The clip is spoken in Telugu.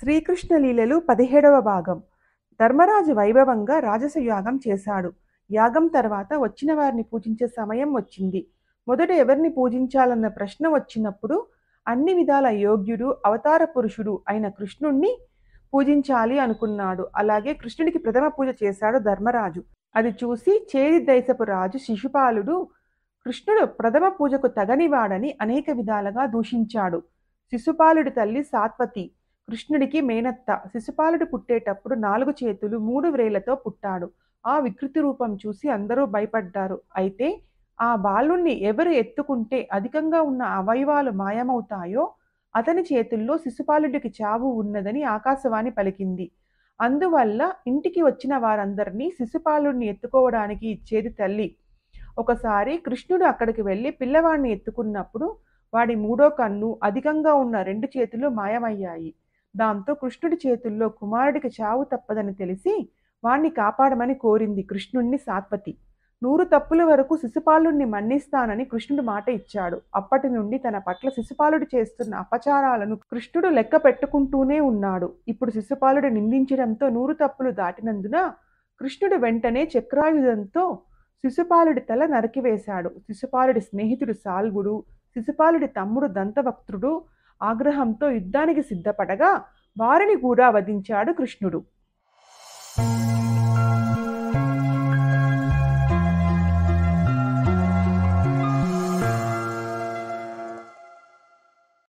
శ్రీకృష్ణ లీలలు పదిహేడవ భాగం ధర్మరాజు వైభవంగా రాజస యాగం చేశాడు యాగం తర్వాత వచ్చిన వారిని పూజించే సమయం వచ్చింది మొదట ఎవరిని పూజించాలన్న ప్రశ్న వచ్చినప్పుడు అన్ని విధాల యోగ్యుడు అవతార పురుషుడు అయిన కృష్ణుణ్ణి పూజించాలి అనుకున్నాడు అలాగే కృష్ణుడికి ప్రథమ పూజ చేశాడు ధర్మరాజు అది చూసి చేది దైసపు రాజు శిశుపాలుడు కృష్ణుడు ప్రథమ పూజకు తగనివాడని అనేక విధాలుగా దూషించాడు శిశుపాలుడి తల్లి సాత్వతి కృష్ణుడికి మేనత్త శిశుపాలుడు పుట్టేటప్పుడు నాలుగు చేతులు మూడు వ్రేళ్లతో పుట్టాడు ఆ వికృతి రూపం చూసి అందరూ భయపడ్డారు అయితే ఆ బాలుణ్ణి ఎవరు ఎత్తుకుంటే అధికంగా ఉన్న అవయవాలు మాయమవుతాయో అతని చేతుల్లో శిశుపాలుడికి చావు ఉన్నదని ఆకాశవాణి పలికింది అందువల్ల ఇంటికి వచ్చిన వారందరినీ శిశుపాలుడిని ఎత్తుకోవడానికి ఇచ్చేది తల్లి ఒకసారి కృష్ణుడు అక్కడికి వెళ్ళి పిల్లవాడిని ఎత్తుకున్నప్పుడు వాడి మూడో కన్ను అధికంగా ఉన్న రెండు చేతులు మాయమయ్యాయి దాంతో కృష్ణుడి చేతుల్లో కుమారుడికి చావు తప్పదని తెలిసి వాణ్ణి కాపాడమని కోరింది కృష్ణుణ్ణి సాత్వతి నూరు తప్పుల వరకు శిశుపాలుణ్ణి మన్నిస్తానని కృష్ణుడు మాట ఇచ్చాడు అప్పటి నుండి తన పట్ల శిశుపాలుడు చేస్తున్న అపచారాలను కృష్ణుడు లెక్క పెట్టుకుంటూనే ఉన్నాడు ఇప్పుడు శిశుపాలుడు నిందించడంతో నూరు తప్పులు దాటినందున కృష్ణుడు వెంటనే చక్రాయుధంతో శిశుపాలుడి తల నరికివేశాడు శిశుపాలుడి స్నేహితుడు సాల్గుడు శిశుపాలుడి తమ్ముడు దంతభక్తుడు ఆగ్రహంతో యుద్ధానికి సిద్ధపడగా వారిని కూడా వధించాడు కృష్ణుడు